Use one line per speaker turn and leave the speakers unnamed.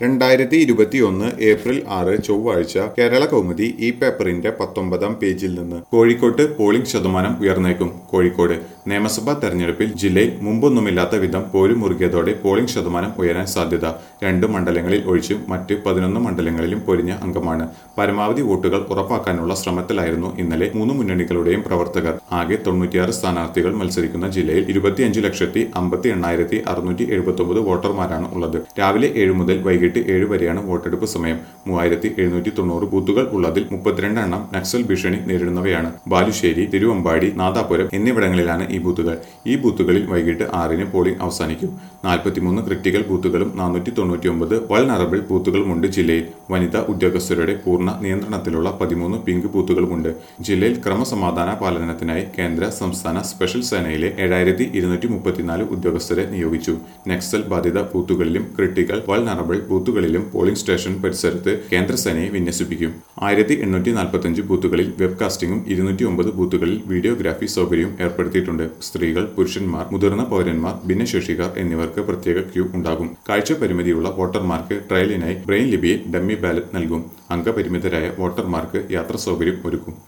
രണ്ടായിരത്തി ഇരുപത്തിയൊന്ന് ഏപ്രിൽ ആറ് ചൊവ്വാഴ്ച കേരള കൗമുദി ഈ പേപ്പറിന്റെ പത്തൊമ്പതാം പേജിൽ നിന്ന് കോഴിക്കോട്ട് പോളിംഗ് ശതമാനം ഉയർന്നേക്കും കോഴിക്കോട് നിയമസഭാ തെരഞ്ഞെടുപ്പിൽ ജില്ലയിൽ മുമ്പൊന്നുമില്ലാത്ത വിധം പോരും മുറുകിയതോടെ പോളിംഗ് ശതമാനം ഉയരാൻ സാധ്യത രണ്ട് മണ്ഡലങ്ങളിൽ ഒഴിച്ച് മറ്റ് പതിനൊന്ന് മണ്ഡലങ്ങളിലും പൊരിഞ്ഞ അംഗമാണ് പരമാവധി വോട്ടുകൾ ഉറപ്പാക്കാനുള്ള ശ്രമത്തിലായിരുന്നു ഇന്നലെ മൂന്ന് മുന്നണികളുടെയും പ്രവർത്തകർ ആകെ തൊണ്ണൂറ്റിയാറ് സ്ഥാനാർത്ഥികൾ മത്സരിക്കുന്ന ജില്ലയിൽ ഇരുപത്തിയഞ്ച് ലക്ഷത്തി അമ്പത്തി എണ്ണായിരത്തി അറുന്നൂറ്റി എഴുപത്തി ഒമ്പത് വോട്ടർമാരാണ് ഉള്ളത് രാവിലെ ഏഴ് മുതൽ വൈകിട്ട് ഏഴ് വരെയാണ് വോട്ടെടുപ്പ് സമയം മൂവായിരത്തി എഴുന്നൂറ്റി തൊണ്ണൂറ് ബൂത്തുകൾ ഉള്ളതിൽ മുപ്പത്തിരണ്ട് എണ്ണം നക്സൽ ഭീഷണി നേരിടുന്നവയാണ് ബാലുശ്ശേരി തിരുവമ്പാടി നാദാപുരം എന്നിവിടങ്ങളിലാണ് ഈ ബൂത്തുകൾ ഈ ബൂത്തുകളിൽ വൈകിട്ട് ആറിന് പോളിംഗ് അവസാനിക്കും നാൽപ്പത്തിമൂന്ന് ക്രിട്ടിക്കൽ ബൂത്തുകളും നാനൂറ്റി തൊണ്ണൂറ്റി ഒമ്പത് വൾനറബിൾ ബൂത്തുകളുമുണ്ട് ജില്ലയിൽ വനിതാ ഉദ്യോഗസ്ഥരുടെ പൂർണ്ണ നിയന്ത്രണത്തിലുള്ള പതിമൂന്ന് പിങ്ക് ബൂത്തുകളുമുണ്ട് ജില്ലയിൽ ക്രമസമാധാന പാലനത്തിനായി കേന്ദ്ര സംസ്ഥാന സ്പെഷ്യൽ സേനയിലെ ഏഴായിരത്തി ഇരുന്നൂറ്റി മുപ്പത്തിനാല് ഉദ്യോഗസ്ഥരെ നിയോഗിച്ചു നക്സൽ ബാധിത ബൂത്തുകളിലും ക്രിട്ടിക്കൽ വൾനറബിൾ ബൂത്തുകളിലും പോളിംഗ് സ്റ്റേഷൻ പരിസരത്ത് കേന്ദ്രസേനയെ വിന്യസിപ്പിക്കും ആയിരത്തി എണ്ണൂറ്റി നാൽപ്പത്തഞ്ച് ബൂത്തുകളിൽ വെബ്കാസ്റ്റിംഗും ഇരുന്നൂറ്റി ഒമ്പത് ബൂത്തുകളിൽ വീഡിയോഗ്രാഫി സൗകര്യവും ഏർപ്പെടുത്തിയിട്ടുണ്ട് സ്ത്രീകൾ പുരുഷന്മാർ മുതിർന്ന പൗരന്മാർ ഭിന്നശേഷിക്കാർ എന്നിവർക്ക് പ്രത്യേക ക്യൂ ഉണ്ടാകും കാഴ്ച പരിമിതിയുള്ള വോട്ടർമാർക്ക് ട്രയലിനായി ബ്രെയിൻ ലിപിയിൽ ഡമ്മി ബാലറ്റ് നൽകും അംഗപരിമിതരായ വോട്ടർമാർക്ക് യാത്രാ സൗകര്യം ഒരുക്കും